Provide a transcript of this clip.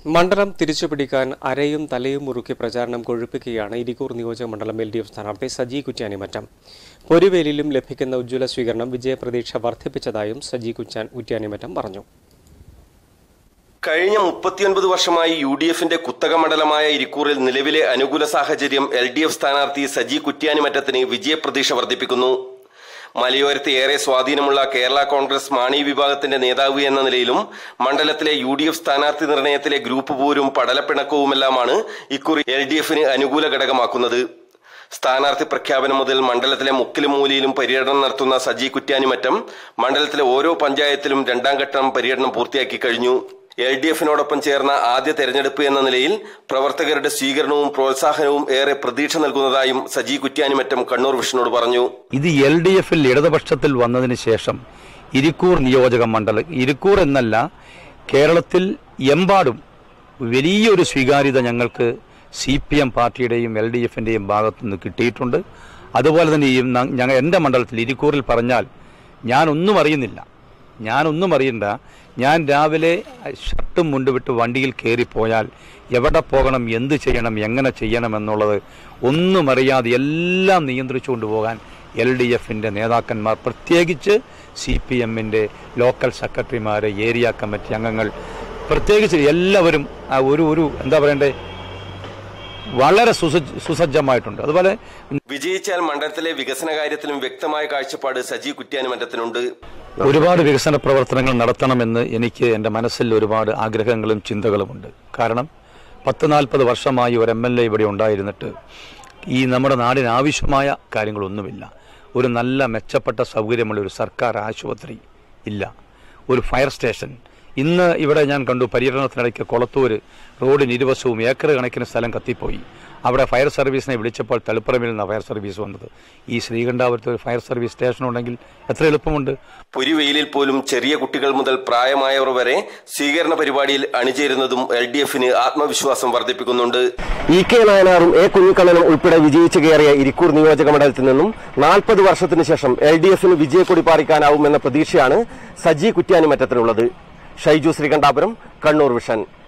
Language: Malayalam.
മണ്ഡലം തിരിച്ചുപിടിക്കാൻ അരയും തലയും മുറുക്കി പ്രചാരണം കൊഴുപ്പിക്കുകയാണ് ഇരിക്കൂർ നിയോജക മണ്ഡലം എൽ ഡി എഫ് സ്ഥാനാർത്ഥി സജി കുറ്റ്യാനിമറ്റം പൊരുവേലിയിലും ലഭിക്കുന്ന ഉജ്ജ്വല സ്വീകരണം വിജയപ്രതീക്ഷ വർദ്ധിപ്പിച്ചതായും സജി കുറ്റാൻ കുറ്റ്യാനിമറ്റം പറഞ്ഞു കഴിഞ്ഞ മുപ്പത്തിയൊൻപത് വർഷമായി യു ഡി എഫിന്റെ കുത്തക മണ്ഡലമായ ഇരിക്കൂറിൽ നിലവിലെ അനുകൂല സാഹചര്യം എൽ ഡി എഫ് സ്ഥാനാർത്ഥി സജി കുറ്റ്യാനിമറ്റത്തിന് വിജയപ്രതീക്ഷ വർദ്ധിപ്പിക്കുന്നു മലയോരത്ത് ഏറെ സ്വാധീനമുള്ള കേരള കോൺഗ്രസ് മാണി വിഭാഗത്തിന്റെ നേതാവ് എന്ന നിലയിലും മണ്ഡലത്തിലെ യു ഡി എഫ് സ്ഥാനാർത്ഥി നിർണയത്തിലെ ഗ്രൂപ്പ് പോരും പടലപ്പിണക്കവുമെല്ലാമാണ് ഇക്കുറി എൽ ഡി എഫിന് അനുകൂല ഘടകമാക്കുന്നത് സ്ഥാനാർത്ഥി പ്രഖ്യാപനം മുതൽ മണ്ഡലത്തിലെ മുക്കിലും മൂലയിലും പര്യടനം നടത്തുന്ന സജി കുറ്റ്യാനിമറ്റം മണ്ഡലത്തിലെ ഓരോ പഞ്ചായത്തിലും രണ്ടാം ഘട്ടം പര്യടനം പൂർത്തിയാക്കി കഴിഞ്ഞു എൽ ഡി എഫിനോടൊപ്പം ചേർന്ന ആദ്യ തെരഞ്ഞെടുപ്പ് എന്ന നിലയിൽ പ്രവർത്തകരുടെ സ്വീകരണവും പ്രോത്സാഹനവും ഏറെ പ്രതീക്ഷ നൽകുന്നതായും സജി കുറ്റ്യാനിമറ്റം കണ്ണൂർ വിഷ്ണുവോട് പറഞ്ഞു ഇത് എൽ ഡി എഫിൽ ഇടതുപക്ഷത്തിൽ വന്നതിന് ശേഷം ഇരിക്കൂർ നിയോജക മണ്ഡലം ഇരിക്കൂർ എന്നല്ല കേരളത്തിൽ എമ്പാടും വലിയൊരു സ്വീകാര്യത ഞങ്ങൾക്ക് സി പി എം പാർട്ടിയുടെയും എൽ ഡി എഫിന്റെയും ഭാഗത്തുനിന്ന് കിട്ടിയിട്ടുണ്ട് അതുപോലെ തന്നെ ഈ ന- ഞങ്ങൾ എൻ്റെ മണ്ഡലത്തിൽ ഇരിക്കൂറിൽ പറഞ്ഞാൽ ഞാനൊന്നും അറിയുന്നില്ല ഞാനൊന്നും അറിയണ്ട ഞാൻ രാവിലെ ഷർട്ടും മുണ്ടുവിട്ട് വണ്ടിയിൽ കയറിപ്പോയാൽ എവിടെ പോകണം എന്ത് ചെയ്യണം എങ്ങനെ ചെയ്യണം എന്നുള്ളത് ഒന്നും അറിയാതെ എല്ലാം നിയന്ത്രിച്ചു കൊണ്ടുപോകാൻ എൽ ഡി എഫിൻ്റെ നേതാക്കന്മാർ പ്രത്യേകിച്ച് സി പി എമ്മിൻ്റെ ലോക്കൽ സെക്രട്ടറിമാർ ഏരിയ കമ്മിറ്റി അംഗങ്ങൾ പ്രത്യേകിച്ച് എല്ലാവരും ആ ഒരു ഒരു എന്താ പറയണ്ടേ വളരെ സുസജ്ജ സുസജ്ജമായിട്ടുണ്ട് അതുപോലെ വിജയിച്ചാൽ മണ്ഡലത്തിലെ വികസന കാര്യത്തിലും വ്യക്തമായ കാഴ്ചപ്പാട് സജി കുറ്റ്യാനിമറ്റത്തിനുണ്ട് ഒരുപാട് വികസന പ്രവർത്തനങ്ങൾ നടത്തണമെന്ന് എനിക്ക് എൻ്റെ മനസ്സിൽ ഒരുപാട് ആഗ്രഹങ്ങളും ചിന്തകളുമുണ്ട് കാരണം പത്ത് നാൽപ്പത് വർഷമായി ഒരു എം എൽ എ ഇവിടെ ഉണ്ടായിരുന്നിട്ട് ഈ നമ്മുടെ നാടിന് ആവശ്യമായ കാര്യങ്ങളൊന്നുമില്ല ഒരു നല്ല മെച്ചപ്പെട്ട സൗകര്യമുള്ള ഒരു സർക്കാർ ആശുപത്രി ഇല്ല ഒരു ഫയർ സ്റ്റേഷൻ ഇന്ന് ഇവിടെ ഞാൻ കണ്ടു പര്യടനത്തിനിടയ്ക്ക് കൊളത്തൂർ റോഡിന് ഇരുവശവും ഏക്കർ കണക്കിന് സ്ഥലം കത്തിപ്പോയി അവിടെ ഫയർ സർവീസിനെ വിളിച്ചപ്പോൾ തളിപ്പറമ്പിൽ നിന്നാണ് ഫയർ സർവീസ് വന്നത് ഈ ശ്രീകണ്ഠാപുരത്ത് ഒരു ഫയർ സർവീസ് സ്റ്റേഷൻ ഉണ്ടെങ്കിൽ എത്ര എളുപ്പമുണ്ട് പൊരിവെയിലിൽ പോലും ചെറിയ കുട്ടികൾ മുതൽ പ്രായമായവർ വരെ സ്വീകരണ പരിപാടിയിൽ അണിചേരുന്നതും എൽ ഡി എഫിന് ആത്മവിശ്വാസം വർദ്ധിപ്പിക്കുന്നുണ്ട് ഇ കെ നായനാറും എ കുഞ്ഞിക്കണ്ണനും ഉൾപ്പെടെ വിജയിച്ചു കയറിയ ഇരിക്കൂർ നിയോജക മണ്ഡലത്തിൽ നിന്നും നാൽപ്പത് വർഷത്തിന് ശേഷം എൽ ഡി എഫിന് വിജയക്കൊടി പാറിക്കാനാവുമെന്ന പ്രതീക്ഷയാണ് സജി കുറ്റ്യാനിമറ്റത്തിലുള്ളത് ഷൈജു ശ്രീകണ്ഠാപുരം കണ്ണൂർ വിഷൻ